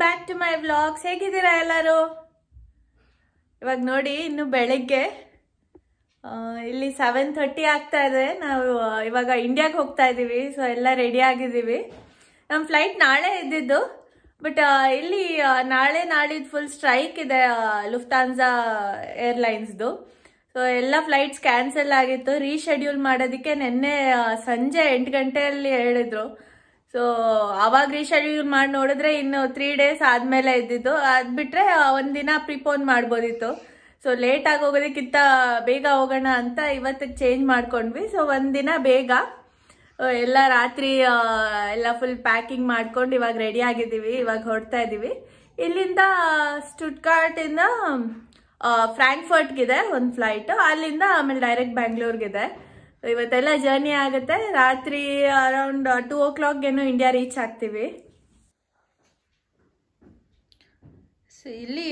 back to my vlogs ಹೇಗಿದ್ದೀರಾ ಎಲ್ಲರೂ ಇವಾಗ ನೋಡಿ ಇನ್ನು ಬೆಳಗ್ಗೆ ಆ, ಇಲ್ಲಿ ಸೆವೆನ್ ಥರ್ಟಿ ಆಗ್ತಾ ಇದೆ ನಾವು ಆ, ಇವಾಗ ಇಂಡಿಯಾಗೆ ಹೋಗ್ತಾ ಇದ್ದೀವಿ ಸೊ ಎಲ್ಲ ರೆಡಿ ಆಗಿದ್ದೀವಿ ನಮ್ಮ ಫ್ಲೈಟ್ ನಾಳೆ ಇದ್ದಿದ್ದು ಬಟ್ ಇಲ್ಲಿ ಆ, ನಾಳೆ ನಾಳಿದ್ದು ಫುಲ್ ಸ್ಟ್ರೈಕ್ ಇದೆ ಲುಫ್ತಾನ್ಸಾ ಏರ್ಲೈನ್ಸ್ದು ಸೊ ಎಲ್ಲ ಫ್ಲೈಟ್ಸ್ ಕ್ಯಾನ್ಸಲ್ ಆಗಿತ್ತು ರೀಶೆಡ್ಯೂಲ್ ಮಾಡೋದಕ್ಕೆ ನಿನ್ನೆ ಆ, ಸಂಜೆ ಎಂಟು ಗಂಟೆಯಲ್ಲಿ ಹೇಳಿದ್ರು ಸೊ ಅವಾಗ ರೀಶೆಡ್ಯೂಲ್ ಮಾಡಿ ನೋಡಿದ್ರೆ ಇನ್ನು ತ್ರೀ ಡೇಸ್ ಆದ್ಮೇಲೆ ಇದ್ದಿದ್ದು ಅದ್ ಬಿಟ್ರೆ ಆ, ಒಂದಿನ ಪ್ರಿಪೋನ್ ಮಾಡ್ಬೋದಿತ್ತು ಸೊ ಲೇಟ್ ಆಗಿ ಹೋಗೋದಕ್ಕಿಂತ ಬೇಗ ಹೋಗೋಣ ಅಂತ ಇವತ್ತಿಗೆ ಚೇಂಜ್ ಮಾಡ್ಕೊಂಡ್ವಿ ಸೊ ಒಂದಿನ ಬೇಗ ಆ, ಎಲ್ಲ ರಾತ್ರಿ ಆ, ಎಲ್ಲ ಫುಲ್ ಪ್ಯಾಕಿಂಗ್ ಮಾಡ್ಕೊಂಡು ಇವಾಗ ರೆಡಿ ಆಗಿದ್ದೀವಿ ಇವಾಗ ಹೊರಡ್ತಾ ಇದ್ದೀವಿ ಇಲ್ಲಿಂದ ಸ್ಟುಟ್ಕಾರ್ಟಿಂದ ಫ್ರಾಂಕ್ಫರ್ಟ್ಗಿದೆ ಒಂದು ಫ್ಲೈಟ್ ಅಲ್ಲಿಂದ ಆಮೇಲೆ ಡೈರೆಕ್ಟ್ ಬ್ಯಾಂಗ್ಳೂರ್ಗಿದೆ ಇವತ್ತೆಲ್ಲ ಜರ್ನಿ ಆಗುತ್ತೆ ರಾತ್ರಿ ಅರೌಂಡ್ ಟೂ ಓ ಕ್ಲಾಕ್ಗೇನೋ ಇಂಡಿಯಾ ರೀಚ್ ಆಗ್ತೀವಿ ಸೊ ಇಲ್ಲಿ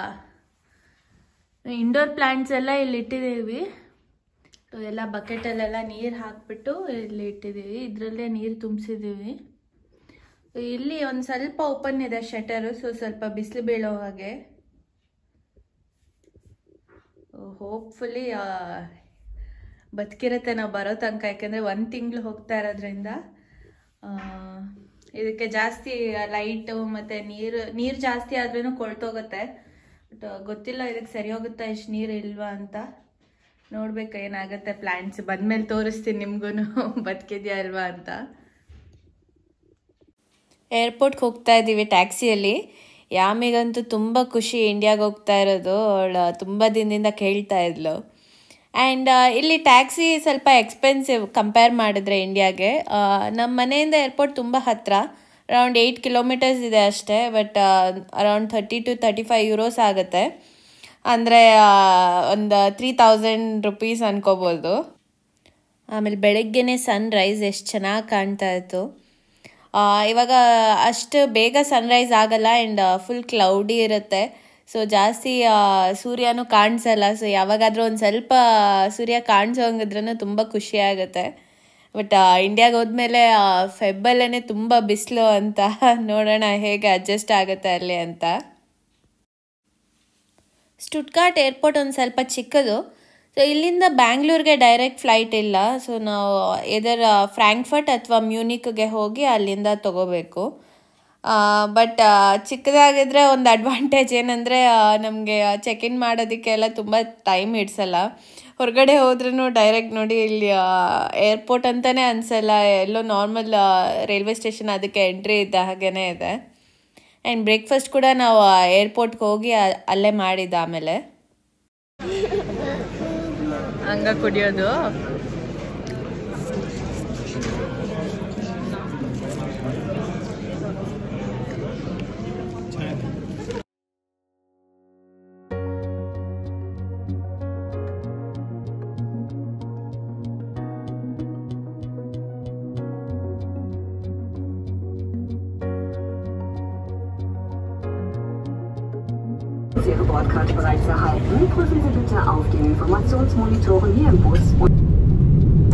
ಇಂಡೋರ್ ಪ್ಲಾಂಟ್ಸ್ ಎಲ್ಲ ಇಲ್ಲಿ ಇಟ್ಟಿದ್ದೀವಿ ಸೊ ಎಲ್ಲ ಬಕೆಟಲ್ಲೆಲ್ಲ ನೀರು ಹಾಕ್ಬಿಟ್ಟು ಇಲ್ಲಿ ಇಟ್ಟಿದ್ದೀವಿ ಇದರಲ್ಲೇ ನೀರು ತುಂಬಿಸಿದ್ದೀವಿ ಇಲ್ಲಿ ಒಂದು ಸ್ವಲ್ಪ ಓಪನ್ ಇದೆ ಶಟರು ಸೊ ಸ್ವಲ್ಪ ಬಿಸಿಲು ಬೀಳೋ ಹಾಗೆ ಹೋಪ್ಫುಲಿ ಬದುಕಿರುತ್ತೆ ನಾವು ಬರೋ ತನಕ ಯಾಕೆಂದರೆ ಒಂದು ತಿಂಗಳು ಹೋಗ್ತಾ ಇರೋದ್ರಿಂದ ಆ, ಇದಕ್ಕೆ ಜಾಸ್ತಿ ಲೈಟು ಮತ್ತು ನೀರು ನೀರು ಜಾಸ್ತಿ ಆದ್ರೂ ಕೊಳ್ತೋಗುತ್ತೆ ಬಟ್ ಗೊತ್ತಿಲ್ಲ ಇದಕ್ಕೆ ಸರಿ ಹೋಗುತ್ತಾ ಇಷ್ಟು ನೀರು ಇಲ್ವಾ ಅಂತ ನೋಡ್ಬೇಕು ಏನಾಗುತ್ತೆ ಪ್ಲ್ಯಾನ್ಸ್ ಬಂದ್ಮೇಲೆ ತೋರಿಸ್ತೀನಿ ನಿಮ್ಗೂ ಬದುಕಿದ್ಯಾ ಇಲ್ವಾ ಅಂತ ಏರ್ಪೋರ್ಟ್ಗೆ ಹೋಗ್ತಾ ಇದ್ದೀವಿ ಟ್ಯಾಕ್ಸಿಯಲ್ಲಿ ಯಾಮಿಗಂತೂ ತುಂಬ ಖುಷಿ ಇಂಡಿಯಾಗೆ ಹೋಗ್ತಾ ಇರೋದು ಅವಳು ತುಂಬ ದಿನದಿಂದ ಕೇಳ್ತಾ ಇದ್ಲು ಆ್ಯಂಡ್ ಇಲ್ಲಿ ಟ್ಯಾಕ್ಸಿ ಸ್ವಲ್ಪ ಎಕ್ಸ್ಪೆನ್ಸಿವ್ ಕಂಪೇರ್ ಮಾಡಿದ್ರೆ ಇಂಡಿಯಾಗೆ ನಮ್ಮ ಮನೆಯಿಂದ ಏರ್ಪೋರ್ಟ್ ತುಂಬ ಹತ್ತಿರ ಅರೌಂಡ್ ಏಯ್ಟ್ ಕಿಲೋಮೀಟರ್ಸ್ ಇದೆ ಅಷ್ಟೇ but around thirty two thirty five euros ಆಗುತ್ತೆ ಅಂದರೆ ಒಂದು ತ್ರೀ ತೌಸಂಡ್ ರುಪೀಸ್ ಅನ್ಕೋಬೋದು ಆಮೇಲೆ ಬೆಳಗ್ಗೆನೆ ಸನ್ ರೈಸ್ ಎಷ್ಟು ಚೆನ್ನಾಗಿ ಕಾಣ್ತಾ ಇತ್ತು ಆ, ಇವಾಗ ಅಷ್ಟು ಬೇಗ ಸನ್ರೈಸ್ ಆಗಲ್ಲ ಆ್ಯಂಡ್ ಫುಲ್ ಕ್ಲೌಡಿ ಇರುತ್ತೆ ಸೊ ಜಾಸ್ತಿ ಆ, ಸೂರ್ಯನೂ ಕಾಣಿಸಲ್ಲ ಸೊ ಯಾವಾಗಾದರೂ ಒಂದು ಸ್ವಲ್ಪ ಸೂರ್ಯ ಕಾಣಿಸೋಂಗಿದ್ರೂ ತುಂಬ ಖುಷಿ ಆಗುತ್ತೆ ಬಟ್ ಇಂಡಿಯಾಗೆ ಹೋದ್ಮೇಲೆ ಫೆಬ್ಬಲ್ಲೇ ತುಂಬ ಬಿಸಿಲು ಅಂತ ನೋಡೋಣ ಹೇಗೆ ಅಡ್ಜಸ್ಟ್ ಆಗುತ್ತೆ ಅಲ್ಲಿ ಅಂತ ಸ್ಟುಟ್ಕಾರ್ಟ್ ಏರ್ಪೋರ್ಟ್ ಒಂದು ಸ್ವಲ್ಪ ಚಿಕ್ಕದು ಸೊ ಇಲ್ಲಿಂದ ಬ್ಯಾಂಗ್ಳೂರ್ಗೆ ಡೈರೆಕ್ಟ್ ಫ್ಲೈಟ್ ಇಲ್ಲ ಸೊ ನಾವು ಎದರ್ ಫ್ರ್ಯಾಂಕ್ಫರ್ಟ್ ಅಥವಾ ಮ್ಯೂನಿಕ್ಗೆ ಹೋಗಿ ಅಲ್ಲಿಂದ ತಗೋಬೇಕು ಬಟ್ ಚಿಕ್ಕದಾಗಿದ್ರೆ ಒಂದು ಅಡ್ವಾಂಟೇಜ್ ಏನಂದರೆ ನಮಗೆ ಚೆಕ್ ಇನ್ ಮಾಡೋದಕ್ಕೆಲ್ಲ ತುಂಬ ಟೈಮ್ ಹಿಡ್ಸಲ್ಲ ಹೊರಗಡೆ ಹೋದ್ರೂ ಡೈರೆಕ್ಟ್ ನೋಡಿ ಇಲ್ಲಿ ಏರ್ಪೋರ್ಟ್ ಅಂತಲೇ ಅನಿಸಲ್ಲ ಎಲ್ಲೋ ನಾರ್ಮಲ್ ರೈಲ್ವೆ ಸ್ಟೇಷನ್ ಅದಕ್ಕೆ ಎಂಟ್ರಿ ಇದ್ದ ಹಾಗೇ ಇದೆ ಆ್ಯಂಡ್ ಬ್ರೇಕ್ಫಾಸ್ಟ್ ಕೂಡ ನಾವು ಏರ್ಪೋರ್ಟ್ಗೆ ಹೋಗಿ ಅ- ಅಲ್ಲೇ ಮಾಡಿದ್ದು ಆಮೇಲೆ ಹಂಗ ಕುಡಿಯೋದು Sie Ihre Bordkarte bereits erhalten, prüfen Sie bitte auf den Informationsmonitoren hier im Bus und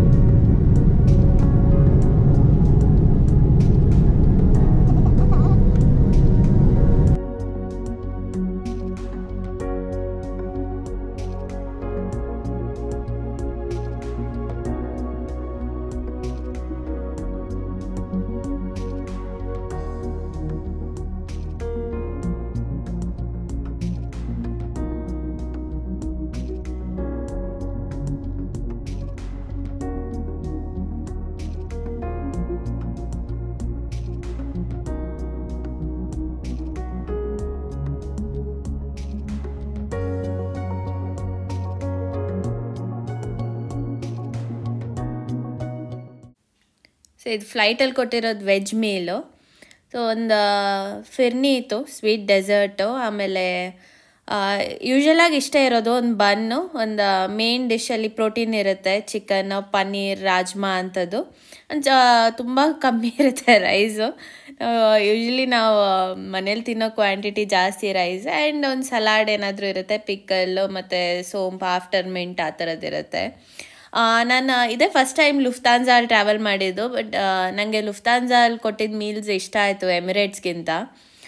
so ಇದು ಫ್ಲೈಟಲ್ಲಿ ಕೊಟ್ಟಿರೋದು ವೆಜ್ ಮೀಲು ಸೊ ಒಂದು ಫಿರ್ನಿ ಇತ್ತು ಸ್ವೀಟ್ ಡೆಸರ್ಟು ಆಮೇಲೆ ಯೂಶ್ವಲಾಗಿ ಇಷ್ಟ ಇರೋದು ಒಂದು ಬನ್ನು ಒಂದು ಮೇನ್ ಡಿಶಲ್ಲಿ ಪ್ರೋಟೀನ್ ಇರುತ್ತೆ ಚಿಕನ್ ಪನ್ನೀರ್ ರಾಜ್ಮಾ ಅಂಥದ್ದು ಒಂದು ತುಂಬ ಕಮ್ಮಿ ಇರುತ್ತೆ ರೈಸು ಯೂಶ್ವಲಿ ನಾವು ಮನೇಲಿ ತಿನ್ನೋ ಕ್ವಾಂಟಿಟಿ ಜಾಸ್ತಿ ರೈಸ್ ಆ್ಯಂಡ್ ಒಂದು ಸಲಾಡ್ ಏನಾದರೂ ಇರುತ್ತೆ ಪಿಕ್ಕಲ್ಲು ಮತ್ತು ಸೋಂಪು ಆಫ್ಟರ್ ಮಿಂಟ್ ಆ ಥರದ್ದು ಇರುತ್ತೆ ಆ, ನಾನು ಇದೇ ಫಸ್ಟ್ ಟೈಮ್ ಲುಫ್ತಾನ್ಸಾಲ್ ಟ್ರಾವೆಲ್ ಮಾಡಿದ್ದು ಬಟ್ ನನಗೆ ಲುಫ್ತಾನ್ಸಾಲ್ ಕೊಟ್ಟಿದ್ದ ಮೀಲ್ಸ್ ಇಷ್ಟ ಆಯಿತು ಎಮಿರೇಟ್ಸ್ಗಿಂತ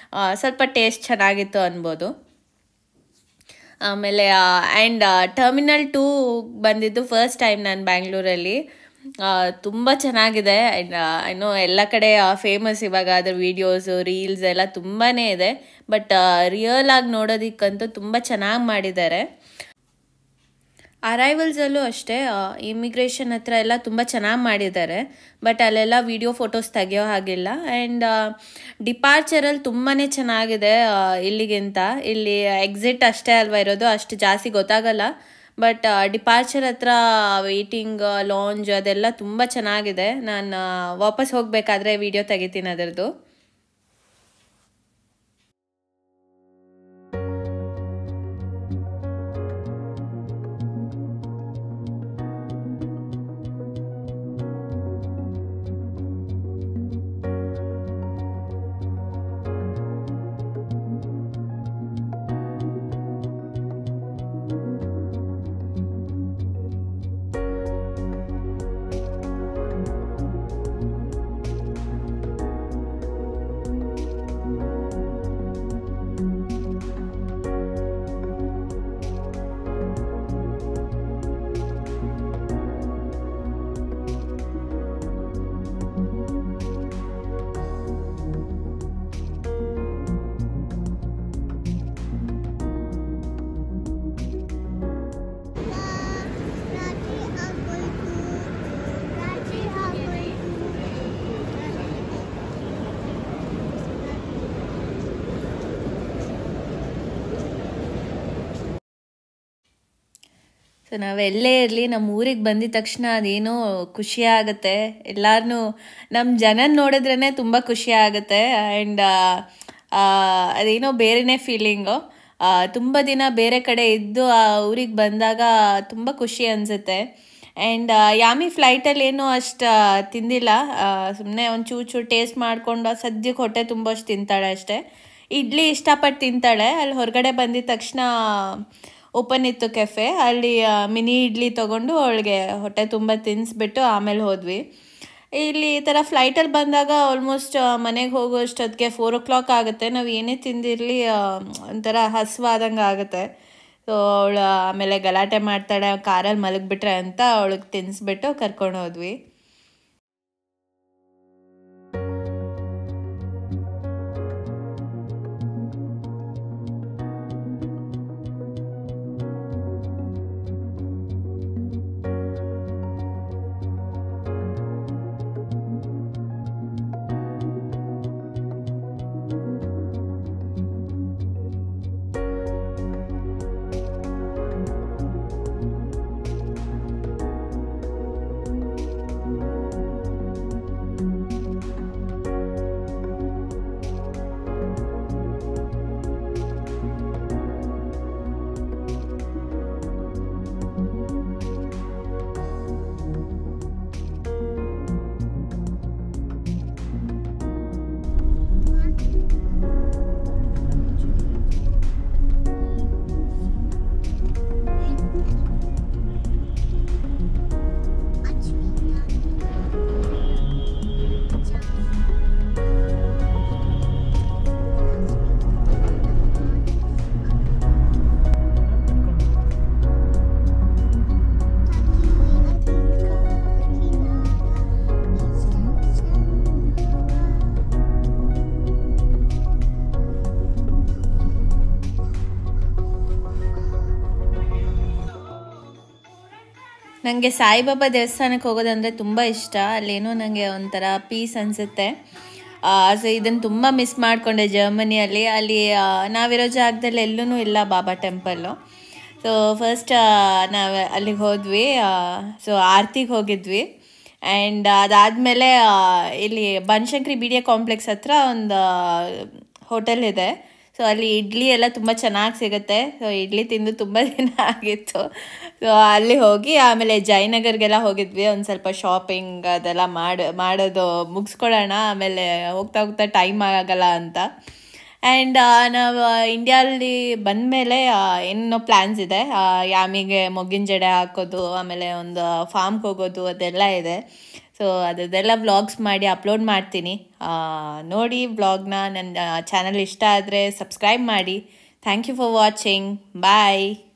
ಆ, ಸ್ವಲ್ಪ ಟೇಸ್ಟ್ ಚೆನ್ನಾಗಿತ್ತು ಅನ್ಬೋದು ಆಮೇಲೆ ಆ್ಯಂಡ್ ಟರ್ಮಿನಲ್ ಟೂ ಬಂದಿದ್ದು ಫಸ್ಟ್ ಟೈಮ್ ನಾನು ಬ್ಯಾಂಗ್ಳೂರಲ್ಲಿ ತುಂಬ ಚೆನ್ನಾಗಿದೆ ಆ್ಯಂಡ್ ಏನೋ ಎಲ್ಲ ಕಡೆ ಫೇಮಸ್ ಇವಾಗ ಅದ್ರ ವೀಡಿಯೋಸು ರೀಲ್ಸ್ ಎಲ್ಲ ತುಂಬಾ ಇದೆ ಬಟ್ ರಿಯಲ್ ಆಗಿ ನೋಡೋದಕ್ಕಂತೂ ತುಂಬ ಚೆನ್ನಾಗಿ ಮಾಡಿದ್ದಾರೆ ಅರೈವಲ್ಸಲ್ಲೂ ಅಷ್ಟೇ ಇಮಿಗ್ರೇಷನ್ ಹತ್ರ ಎಲ್ಲ ತುಂಬ ಚೆನ್ನಾಗಿ ಮಾಡಿದ್ದಾರೆ ಬಟ್ ಅಲ್ಲೆಲ್ಲ ವಿಡಿಯೋ ಫೋಟೋಸ್ ತೆಗಿಯೋ ಹಾಗಿಲ್ಲ ಆ್ಯಂಡ್ ಡಿಪಾರ್ಚರಲ್ಲಿ ತುಂಬಾ ಚೆನ್ನಾಗಿದೆ ಆ, ಇಲ್ಲಿಗಿಂತ ಇಲ್ಲಿ ಎಕ್ಸಿಟ್ ಅಷ್ಟೇ ಅಲ್ವಾ ಇರೋದು ಅಷ್ಟು ಜಾಸ್ತಿ ಗೊತ್ತಾಗಲ್ಲ ಬಟ್ ಡಿಪಾರ್ಚರ್ ಹತ್ರ ವೆಯ್ಟಿಂಗ್ ಲಾಂಜ್ ಅದೆಲ್ಲ ತುಂಬ ಚೆನ್ನಾಗಿದೆ ನಾನು ವಾಪಸ್ ಹೋಗಬೇಕಾದ್ರೆ ವಿಡಿಯೋ ತೆಗಿತೀನಿ ಅದರದ್ದು ಸೊ ನಾವೆಲ್ಲೇ ಇರಲಿ ನಮ್ಮ ಊರಿಗೆ ಬಂದಿದ ತಕ್ಷಣ ಅದೇನೋ ಖುಷಿ ಆಗುತ್ತೆ ಎಲ್ಲಾರನ್ನೂ ನಮ್ಮ ಜನನ ನೋಡಿದ್ರೇ ತುಂಬ ಖುಷಿ ಆಗುತ್ತೆ ಆ್ಯಂಡ್ ಅದೇನೋ ಬೇರೆನೇ ಫೀಲಿಂಗು ತುಂಬ ದಿನ ಬೇರೆ ಕಡೆ ಇದ್ದು ಆ ಊರಿಗೆ ಬಂದಾಗ ತುಂಬ ಖುಷಿ ಅನಿಸುತ್ತೆ ಆ್ಯಂಡ್ ಯಾಮಿ ಫ್ಲೈಟಲ್ಲಿ ಏನೂ ಅಷ್ಟು ತಿಂದಿಲ್ಲ ಸುಮ್ಮನೆ ಒಂದು ಚೂರು ಚೂರು ಟೇಸ್ಟ್ ಮಾಡಿಕೊಂಡು ಸದ್ಯಕ್ಕೆ ಹೊಟ್ಟೆ ತುಂಬಷ್ಟು ತಿಂತಾಳೆ ಅಷ್ಟೇ ಇಡ್ಲಿ ಇಷ್ಟಪಟ್ಟು ತಿಂತಾಳೆ ಅಲ್ಲಿ ಹೊರಗಡೆ ಬಂದಿದ ತಕ್ಷಣ ಓಪನ್ ಇತ್ತು ಕೆಫೆ ಅಲ್ಲಿ ಮಿನಿ ಇಡ್ಲಿ ತೊಗೊಂಡು ಅವಳಿಗೆ ಹೊಟ್ಟೆ ತುಂಬ ತಿನ್ನಿಸ್ಬಿಟ್ಟು ಆಮೇಲೆ ಹೋದ್ವಿ ಇಲ್ಲಿ ಈ ಥರ ಫ್ಲೈಟಲ್ಲಿ ಬಂದಾಗ ಆಲ್ಮೋಸ್ಟ್ ಮನೆಗೆ ಹೋಗೋಷ್ಟೊತ್ತಿಗೆ ಫೋರ್ ಓ ಕ್ಲಾಕ್ ಆಗುತ್ತೆ ನಾವು ಏನೇ ತಿಂದಿರಲಿ ಒಂಥರ ಹಸುವಾದಂಗೆ ಆಗುತ್ತೆ ಸೊ ಅವಳು ಆಮೇಲೆ ಗಲಾಟೆ ಮಾಡ್ತಾಳೆ ಕಾರಲ್ಲಿ ಮಲಗಿಬಿಟ್ರೆ ಅಂತ ಅವಳಿಗೆ ತಿನ್ನಿಸ್ಬಿಟ್ಟು ಕರ್ಕೊಂಡು ಹೋದ್ವಿ ನನಗೆ ಸಾಯಿಬಾಬಾ ದೇವಸ್ಥಾನಕ್ಕೆ ಹೋಗೋದಂದರೆ ತುಂಬ ಇಷ್ಟ ಅಲ್ಲೇನೋ ನನಗೆ ಒಂಥರ ಪೀಸ್ ಅನಿಸುತ್ತೆ ಸೊ ಇದನ್ನು ತುಂಬ ಮಿಸ್ ಮಾಡಿಕೊಂಡೆ ಜರ್ಮನಿಯಲ್ಲಿ ಅಲ್ಲಿ ಆ, ನಾವಿರೋ ಜಾಗದಲ್ಲಿ ಎಲ್ಲೂ ಇಲ್ಲ ಬಾಬಾ ಟೆಂಪಲ್ಲು ಸೊ ಫಸ್ಟ್ ನಾವು ಅಲ್ಲಿಗೆ ಹೋದ್ವಿ ಸೊ ಆರ್ತಿಗೆ ಹೋಗಿದ್ವಿ ಆ್ಯಂಡ್ ಅದಾದಮೇಲೆ ಇಲ್ಲಿ Banashankari B D A complex ಹತ್ರ ಒಂದು ಹೋಟೆಲ್ ಇದೆ ಸೊ ಅಲ್ಲಿ ಇಡ್ಲಿ ಎಲ್ಲ ತುಂಬ ಚೆನ್ನಾಗಿ ಸಿಗುತ್ತೆ ಸೊ ಇಡ್ಲಿ ತಿಂದು ತುಂಬ ದಿನ ಆಗಿತ್ತು ಸೊ ಅಲ್ಲಿ ಹೋಗಿ ಆಮೇಲೆ ಜಯನಗರ್ಗೆಲ್ಲ ಹೋಗಿದ್ವಿ ಒಂದು ಸ್ವಲ್ಪ ಶಾಪಿಂಗ್ ಅದೆಲ್ಲ ಮಾಡಿ ಮಾಡೋದು ಮುಗಿಸ್ಕೊಳ್ಳೋಣ ಆಮೇಲೆ ಹೋಗ್ತಾ ಹೋಗ್ತಾ ಟೈಮ್ ಆಗಲ್ಲ ಅಂತ ಆ್ಯಂಡ್ ನಾವು ಇಂಡಿಯಲ್ಲಿ ಬಂದಮೇಲೆ ಏನೋ ಪ್ಲ್ಯಾನ್ಸ್ ಇದೆ ಆ, ಯಾಮಿಗೆ ಮೊಗ್ಗಿನ ಜಡೆ ಹಾಕೋದು ಆಮೇಲೆ ಒಂದು ಫಾರ್ಮ್ಗೆ ಹೋಗೋದು ಅದೆಲ್ಲ ಇದೆ ಸೊ ಅದೆಲ್ಲ ವ್ಲಾಗ್ಸ್ ಮಾಡಿ ಅಪ್ಲೋಡ್ ಮಾಡ್ತೀನಿ ಆ, ನೋಡಿ ವ್ಲಾಗ್ನ ನನ್ನ ಚಾನಲ್ ಇಷ್ಟ ಆದರೆ ಸಬ್ಸ್ಕ್ರೈಬ್ ಮಾಡಿ thank you for watching bye